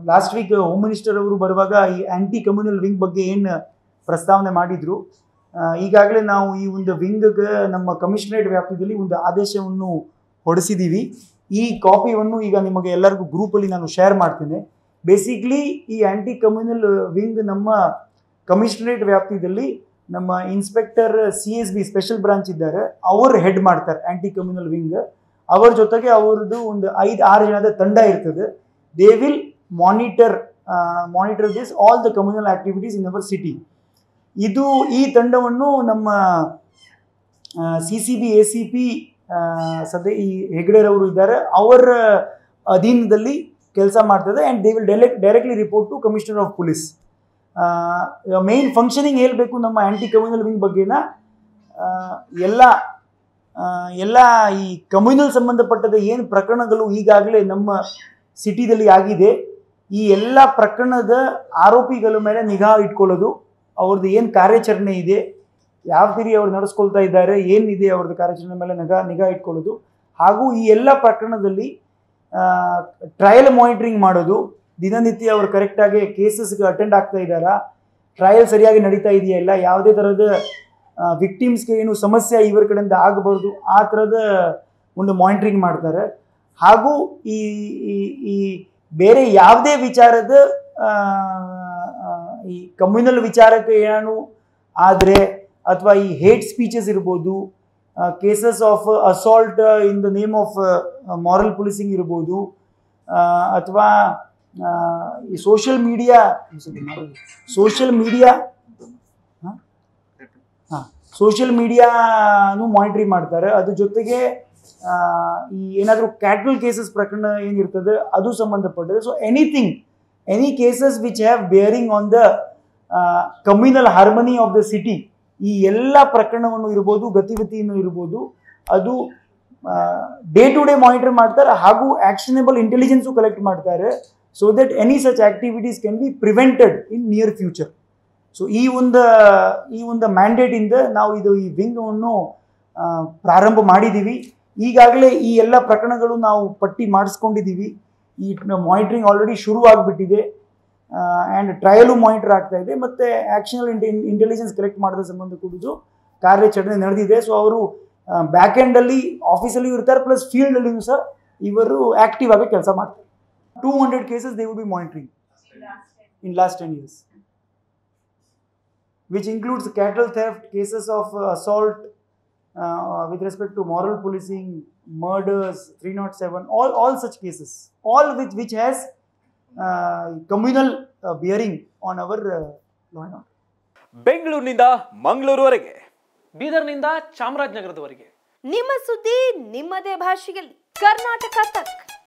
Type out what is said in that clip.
Last week home minister ಅವರು ಬರುವಾಗ ಈ ಆಂಟಿ ಕಮ್ಯುನಲ್ ವಿಂಗ್ ಬಗ್ಗೆ ಏನು ಪ್ರಸ್ತಾವನೆ ಮಾಡಿದ್ರು ಈಗಾಗಲೇ ನಾವು ಈ ಒಂದು ವಿಂಗ್ಗೆ ನಮ್ಮ ಕಮಿಷನರೇಟ್ ವ್ಯಾಪ್ತಿಯಲ್ಲಿ ಒಂದು ಆದೇಶವನ್ನು ಹೊರಡಿಸಿದ್ದೀವಿ ಈ ಕಾಪಿಯನ್ನು ಈಗ ನಿಮಗೆ ಎಲ್ಲರಿಗೂ ಗ್ರೂಪಲ್ಲಿ ನಾನು ಶೇರ್ ಮಾಡ್ತೇನೆ ಬೇಸಿಕ್ಲಿ ಈ ಆಂಟಿ ಕಮ್ಯುನಲ್ ವಿಂಗ್ ನಮ್ಮ ಕಮಿಷನರೇಟ್ ವ್ಯಾಪ್ತಿಯಲ್ಲಿ ನಮ್ಮ inspector C S B special branch ಇದ್ದಾರೆ ಅವರು ಹೆಡ್ ಮಾಡ್ತಾರೆ ಆಂಟಿ ಕಮ್ಯುನಲ್ ವಿಂಗ್ ಅವರ ಜೊತೆಗೆ ಅವರದ್ದು ಒಂದು ಐದು ಆರು ಜನದ ತಂಡ ಇರ್ತದೆ they will monitor monitor this all the communal activities in our city ಇದು ಈ ತಂಡವನ್ನು ನಮ್ಮ C C B A C P ಸದ್ಯ ಈ ಹೆಗ್ಡೆರವರು ಇದ್ದಾರೆ ಅವರ ಅಧೀನದಲ್ಲಿ ಕೆಲಸ ಮಾಡ್ತದೆ and they will direct directly report to commissioner of police main functioning ಹೇಳಬೇಕು ನಮ್ಮ ಆ್ಯಂಟಿ ಕಮ್ಯುನಲ್ ವಿಂಗ್ ಬಗ್ಗೆನ ಆ, ಎಲ್ಲ ಆ, ಎಲ್ಲ ಈ ಕಮ್ಯುನಲ್ ಸಂಬಂಧಪಟ್ಟದ ಏನು ಪ್ರಕರಣಗಳು ಈಗಾಗಲೇ ನಮ್ಮ ಸಿಟಿದಲ್ಲಿ ಆಗಿದೆ ಈ ಎಲ್ಲ ಪ್ರಕರಣದ ಆರೋಪಿಗಳ ಮೇಲೆ ನಿಗಾ ಇಟ್ಕೊಳ್ಳೋದು ಅವ್ರದ್ದು ಏನು ಕಾರ್ಯಾಚರಣೆ ಇದೆ ಯಾವ ರೀತಿ ಅವ್ರು ನಡೆಸ್ಕೊಳ್ತಾ ಇದ್ದಾರೆ ಏನಿದೆ ಅವ್ರದ್ದು ಕಾರ್ಯಾಚರಣೆ ಮೇಲೆ ನಿಗಾ ನಿಗಾ ಇಟ್ಕೊಳ್ಳೋದು ಹಾಗೂ ಈ ಎಲ್ಲ ಪ್ರಕರಣದಲ್ಲಿ ಟ್ರಯಲ್ ಮಾನಿಟರಿಂಗ್ ಮಾಡೋದು ದಿನನಿತ್ಯ ಅವರು ಕರೆಕ್ಟಾಗಿ ಕೇಸಸ್ಗೆ ಅಟೆಂಡ್ ಆಗ್ತಾ ಇದ್ದಾರಾ ಟ್ರಯಲ್ ಸರಿಯಾಗಿ ನಡೀತಾ ಇದೆಯಾ ಇಲ್ಲ ಯಾವುದೇ ಥರದ ವಿಕ್ಟಿಮ್ಸ್ಗೆ ಏನು ಸಮಸ್ಯೆ ಇವರ ಕಡೆಯಿಂದ ಆಗಬಾರ್ದು ಆ ಥರದ ಒಂದು ಮಾನಿಟರಿಂಗ್ ಮಾಡ್ತಾರೆ ಹಾಗೂ ಈ ಈ- ಈ ಬೇರೆ ಯಾವುದೇ ವಿಚಾರದ ಆ, ಆ, ಈ ಕಮ್ಯುನಲ್ ವಿಚಾರಕ್ಕೆ ಏನು ಆದರೆ ಅಥವಾ ಈ ಹೇಟ್ ಸ್ಪೀಚಸ್ ಇರ್ಬೋದು cases of assault in the name of moral policing ಇರ್ಬೋದು ಅಥವಾ ಈ ಸೋಷಿಯಲ್ ಮೀಡಿಯಾ ಸೋಷಿಯಲ್ ಮೀಡಿಯಾ ಹಾಂ ಸೋಷಿಯಲ್ ಮೀಡಿಯಾನು ಮಾನಿಟರಿಂಗ್ ಮಾಡ್ತಾರೆ ಅದ್ರ ಜೊತೆಗೆ ಆ, ಈ ಏನಾದರೂ ಕ್ಯಾಟಲ್ ಕೇಸಸ್ ಪ್ರಕರಣ ಏನಿರ್ತದೆ ಅದು ಸಂಬಂಧಪಟ್ಟದೆ so anything any cases which have bearing on the communal harmony of the city ಈ ಎಲ್ಲ ಪ್ರಕರಣವನ್ನು ಇರ್ಬೋದು ಗತಿವಿಧಿಯನ್ನು ಇರ್ಬೋದು ಅದು ಡೇ ಟು ಡೇ ಮಾನಿಟರ್ ಮಾಡ್ತಾರೆ ಹಾಗೂ ಆಕ್ಷನಬಲ್ ಇಂಟೆಲಿಜೆನ್ಸು ಕಲೆಕ್ಟ್ ಮಾಡ್ತಾರೆ so that any such activities can be prevented in near future so ಈ ಒಂದು ಈ ಒಂದು ಮ್ಯಾಂಡೇಟಿಂದ ನಾವು ಇದು ಈ ವಿಂಗವನ್ನು ಪ್ರಾರಂಭ ಮಾಡಿದ್ದೀವಿ ಈಗಾಗಲೇ ಈ ಎಲ್ಲ ಪ್ರಕರಣಗಳು ನಾವು ಪಟ್ಟಿ ಮಾಡಿಸ್ಕೊಂಡಿದ್ದೀವಿ ಈ ಮಾನಿಟರಿಂಗ್ ಆಲ್ರೆಡಿ ಶುರು ಆಗಿಬಿಟ್ಟಿದೆ ಆ್ಯಂಡ್ ಟ್ರಯಲು ಮಾನಿಟರ್ ಆಗ್ತಾ ಇದೆ ಮತ್ತು ಆ್ಯಕ್ಷನಲ್ ಇಂಟೆ ಇಂಟೆಲಿಜೆನ್ಸ್ ಕಲೆಕ್ಟ್ ಮಾಡೋದ್ರ ಸಂಬಂಧ ಕೂಡಿದ್ದು ಕಾರ್ಯಾಚರಣೆ ನಡೆದಿದೆ ಸೊ ಅವರು ಬ್ಯಾಕ್ ಎಂಡಲ್ಲಿ ಆಫೀಸಲ್ಲಿಯೂ ಇರ್ತಾರೆ ಪ್ಲಸ್ ಫೀಲ್ಡಲ್ಲಿಯೂ ಸಹ ಇವರು ಆ್ಯಕ್ಟಿವ್ ಆಗಿ ಕೆಲಸ ಮಾಡ್ತಾರೆ two hundred cases they would be monitoring in last 10 years, which includes cattle theft, cases of uh, assault uh, with respect to moral policing, murders, 307, all, all such cases, all which, which has uh, communal uh, bearing on our uh, law and order. ಬೆಂಗಳೂರಿನಿಂದ ಮಂಗಳೂರುವರೆಗೆ ಬೀದರ್ನಿಂದ ಚಾಮರಾಜನಗರದವರೆಗೆ ನಿಮ್ಮ ಸುದ್ದಿ ನಿಮ್ಮದೇ ಭಾಷೆಯಲ್ಲಿ ಕರ್ನಾಟಕ ತಕ್